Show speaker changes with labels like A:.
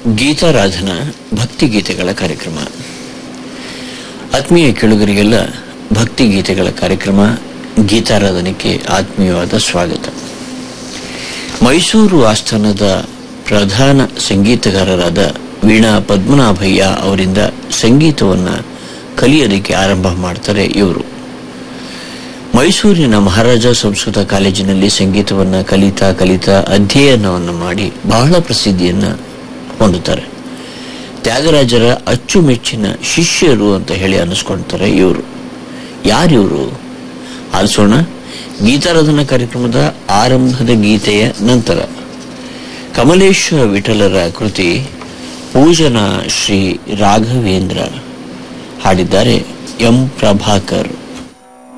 A: ಗೀತಾರಾಧನಾ ಭಕ್ತಿ ಗೀತೆಗಳ ಕಾರ್ಯಕ್ರಮ ಆತ್ಮೀಯ ಕೆಳುಗರಿಗೆಲ್ಲ ಭಕ್ತಿ ಗೀತೆಗಳ ಕಾರ್ಯಕ್ರಮ ಗೀತಾರಾಧನೆಗೆ ಆತ್ಮೀಯವಾದ ಸ್ವಾಗತ ಮೈಸೂರು ಆಸ್ಥಾನದ ಪ್ರಧಾನ ಸಂಗೀತಗಾರರಾದ ವೀಣಾ ಪದ್ಮನಾಭಯ್ಯ ಅವರಿಂದ ಸಂಗೀತವನ್ನು ಕಲಿಯೋದಕ್ಕೆ ಆರಂಭ ಮಾಡ್ತಾರೆ ಇವರು ಮೈಸೂರಿನ ಮಹಾರಾಜ ಸಂಸ್ಕೃತ ಕಾಲೇಜಿನಲ್ಲಿ ಸಂಗೀತವನ್ನು ಕಲಿತಾ ಕಲಿತಾ ಅಧ್ಯಯನವನ್ನು ಮಾಡಿ ಬಹಳ ಪ್ರಸಿದ್ಧಿಯನ್ನು ಹೊಂದುತ್ತಾರೆ ತ್ಯಾಗರಾಜರ ಅಚ್ಚುಮೆಚ್ಚಿನ ಶಿಷ್ಯರು ಅಂತ ಹೇಳಿ ಅನ್ನಿಸ್ಕೊಳ್ತಾರೆ ಇವರು ಯಾರಿವರು ಆಲಿಸೋಣ ಗೀತಾರಾಧನಾ ಕಾರ್ಯಕ್ರಮದ ಆರಂಭದ ಗೀತೆಯ ನಂತರ ಕಮಲೇಶ್ವರ ವಿಠಲರ ಕೃತಿ ಪೂಜನ ಶ್ರೀ ರಾಘವೇಂದ್ರ ಹಾಡಿದ್ದಾರೆ ಎಂ ಪ್ರಭಾಕರ್